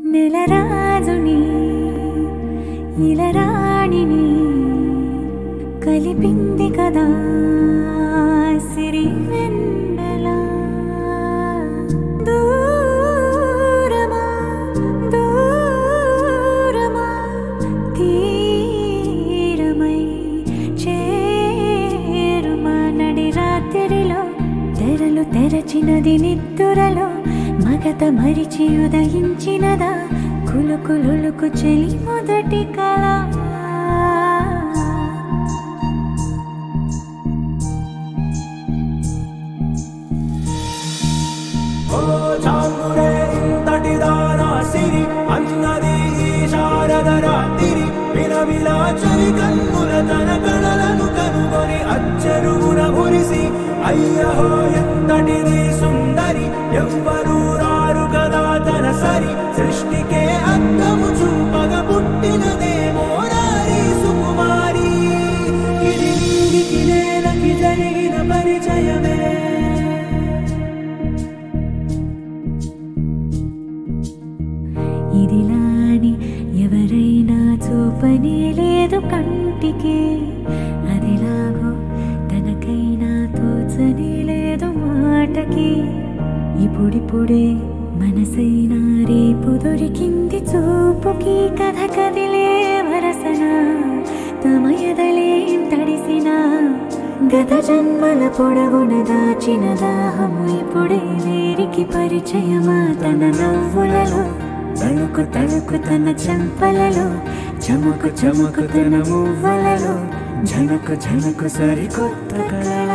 నెలరాజుని ఇలరాణిని కలిపింది కదా సిరి వెన్నెల దూరమా దూరమా తీరమై చేరుమా నడి రాత్రిలో తెరలు తెరచినది నిద్దురలో మగత మరిచి ఉదయించినదా కులుకులుకు చెలి మొదటి కళ ఓ చాంగుడే ఇంతటి దానా సిరి అన్నది ఈ శారద రాత్రి విలవిలా చలి కన్నుల తన కళలను కనుగొని అచ్చరుగున మురిసి అయ్యహో ఎంతటిది సుందరి ఎవ్వరూ రారు కదా తన సరి సృష్టికే అద్దము చూపగ పుట్టినదేమో నారీ సుకుమారి ఇది నీటికి నేలకి జరిగిన పరిచయమే ఇదిలాని ఎవరైనా చూపనే లేదు కంటికి అదిలాగో తనకైనా తోచనే లేదు మాటకి ఇప్పుడిప్పుడే మనసైనా రేపు దొరికింది చూపుకి కథ కదిలే వరసన తమ ఎదలేం తడిసిన గత జన్మల పొడవున దాచిన దాహము ఇప్పుడే వీరికి పరిచయమా తన నవ్వులలో తణుకు తణుకు తన చెంపలలో చముకు చముకు తన మువ్వలలో జనకు జనకు సరికొత్త కళ